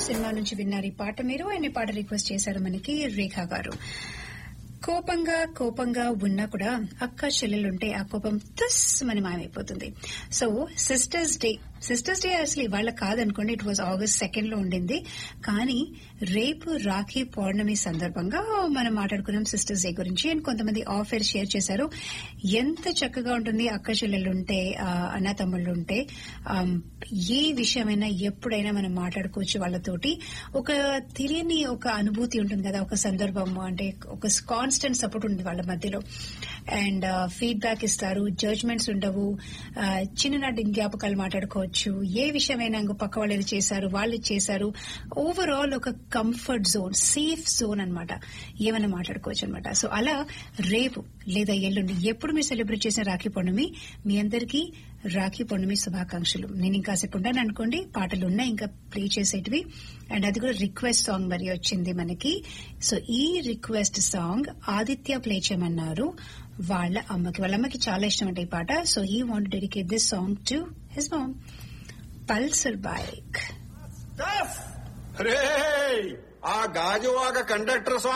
cinema నుంచి విన్నారు ఈ పాట మీరు ఆయన ఈ పాట రిక్వెస్ట్ చేశారు మనకి రేఖా గారు కోపంగా కోపంగా ఉన్నా కూడా అక్క చెల్లెలుంటే ఆ కోపం తుస్ మన మాయమైపోతుంది so sisters day sisters day అసలు ఇవాళ కాదనుకోండి ఇట్ వాజ్ ఆగస్ట్ సెకండ్ లో ఉండింది కానీ రేపు రాఖీ పౌర్ణమి సందర్భంగా మనం మాట్లాడుకున్నాం సిస్టర్స్ డే గురించి అండ్ కొంతమంది ఆఫర్ షేర్ చేశారు ఎంత చక్కగా ఉంటుంది అక్క చెల్లెలుంటే ఆ, అన్న తమ్ముళ్ళుంటే ఆమ్, ఏ విషయమైనా ఎప్పుడైనా మనం మాట్లాడుకోవచ్చు వాళ్ళతోటి ఒక తెలియని ఒక అనుభూతి ఉంటుంది కదా ఒక సందర్భం అంటే ఒక కాన్స్టెంట్ సపోర్ట్ ఉంది వాళ్ళ మధ్యలో అండ్ ఫీడ్బ్యాక్ ఇస్తారు జడ్జ్మెంట్స్ ఉండవు ఆ, చిన్ననాటి జ్ఞాపకాలు మాట్లాడుకోవచ్చు ఏ విషయమైనా ఇంకో పక్క వాళ్ళు ఇది చేశారు వాళ్ళు ఇది చేశారు ఓవరాల్ ఒక కంఫర్ట్ జోన్ సేఫ్ జోన్ అన్నమాట ఏమైనా మాట్లాడుకోవచ్చు అనమాట సో అలా రేపు లేదా ఎల్లుండి ఎప్పుడు మీరు సెలబ్రేట్ చేసిన రాఖీ పౌర్ణమి మీ అందరికీ రాఖీ పౌర్ణమి శుభాకాంక్షలు నేను ఇంకాసేపు ఉంటాను అనుకోండి పాటలు ఉన్నాయి ఇంకా ప్లే చేసేటివి అండ్ అది కూడా రిక్వెస్ట్ సాంగ్ మరి వచ్చింది మనకి సో ఈ రిక్వెస్ట్ సాంగ్ ఆదిత్య ప్లే చేయమన్నారు వాళ్ళ అమ్మకి వాళ్ళ అమ్మకి చాలా ఇష్టం అంటే ఈ పాట so he want dedicate this song to his mom Pulsar bike రే ఆ గాజువాక కండక్టర్